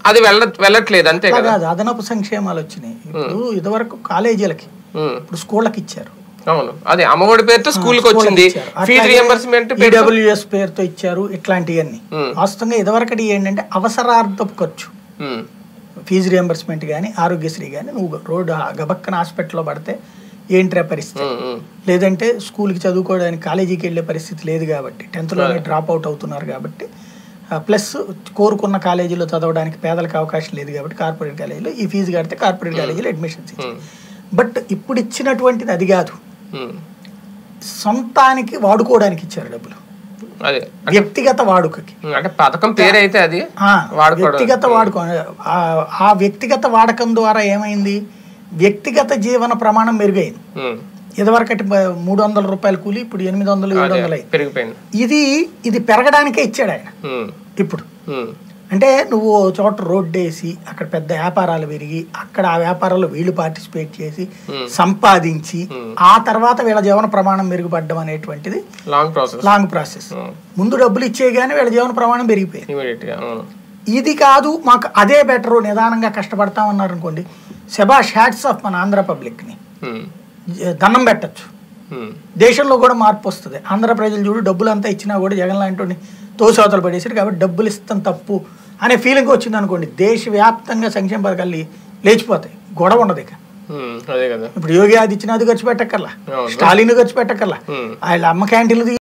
అది వెళ్ళ వెళ్ళట్లేదు అంతే అలా కదా కాదు అదనపు సంక్షేమాలు వచ్చినాయి ఇప్పుడు ఇదివరకు కాలేజీలకి ఉమ్. ఇప్పుడు స్కూళ్ళకి ఇచ్చారు అవును అదే అమ్మఒడి పేరుతో స్కూల్కి వచ్చింది ఫీజు రియంబర్స్మెంట్ ఈడబ్ల్యూఎస్ పేరుతో ఇచ్చారు ఇట్లాంటివన్నీ వాస్తవంగా ఇదివరకటి ఏంటంటే అవసరార్థపు ఖర్చు ఫీజు రియంబర్స్మెంట్ కానీ ఆరోగ్యశ్రీ కానీ నువ్వు రోడ్డు గబక్కన హాస్పిటల్లో పడితే ఏంట్రా పరిస్థితి లేదంటే స్కూల్కి చదువుకోవడానికి కాలేజీకి వెళ్ళే పరిస్థితి లేదు కాబట్టి టెన్త్లోనే డ్రాప్ అవుట్ అవుతున్నారు కాబట్టి ప్లస్ కోరుకున్న కాలేజీలో చదవడానికి పేదలకు అవకాశం లేదు కాబట్టి కార్పొరేట్ కాలేజీలో ఈ ఫీజు కడితే కార్పొరేట్ కాలేజీలో అడ్మిషన్స్ ఇచ్చారు బట్ ఇప్పుడు ఇచ్చినటువంటిది అది కాదు సొంతానికి వాడుకోవడానికి ఇచ్చారు డబ్బులు అదే వ్యక్తిగత వాడుకకి ఉమ్, అంటే పథకం పేరు అయితే అది ఆ, వాడుకోవడం వ్యక్తిగత వాడుకో ఆ- ఆ వ్యక్తిగత వాడకం ద్వారా ఏమైంది వ్యక్తిగత జీవన ప్రమాణం మెరుగైంది ఉమ్, ఇదివరకటి బ- మూడు వందల రూపాయల కూలి ఇప్పుడు ఎనిమిది వందలు ఏడు వందలు అయింది పెరిగిపోయింది ఇది ఇది పెరగడానికే ఇచ్చాడు ఆయన ఉమ్, ఇప్పుడు ఉమ్, అంటే నువ్వు ఓ చోట రోడ్డు వేసి అక్కడ పెద్ద వ్యాపారాలు పెరిగి అక్కడ ఆ వ్యాపారాల్లో వీళ్ళు పార్టిసిపేట్ చేసి సంపాదించి ఆ తర్వాత వీళ్ళ జీవన ప్రమాణం మెరుగుపడడం అనేటువంటిది లాంగ్ ప్రాసెస్ లాంగ్ ప్రాసెస్ ముందు డబ్బులు ఇచ్చే కానీ వీళ్ళ జీవన ప్రమాణం పెరిగిపోయింది ఇమీడియట్ గా అవును ఇది కాదు మాకు అదే బెటరు నిదానంగా కష్టపడతామన్నారు అనుకోండి సెబాష్ హ్యాట్స్ ఆఫ్ మన ఆంధ్ర పబ్లిక్ని ఉమ్, దండం పెట్టచ్చు ఉమ్, దేశంలో కూడా మార్పు వస్తుంది ఆంధ్ర ప్రజలు చూడు డబ్బులు అంతా ఇచ్చినా కూడా జగన్ లాంటి తోసవతలు పడేసారు కాబట్టి డబ్బులు ఇస్తాం తప్పు అనే ఫీలింగ్ వచ్చింది అనుకోండి దేశవ్యాప్తంగా సంక్షేమ పథకాలు లేచిపోతాయి గొడవ ఉండదు ఇక ఉమ్, అదే కదా ఇప్పుడు యోగి ఆదిత్యనాథ్ ఖర్చు పెట్టక్కర్లా అవును. స్టాలిన్ ఖర్చు పెట్టక్కర్లా ఉమ్. వాళ్ళ అమ్మ క్యాంటీన్లు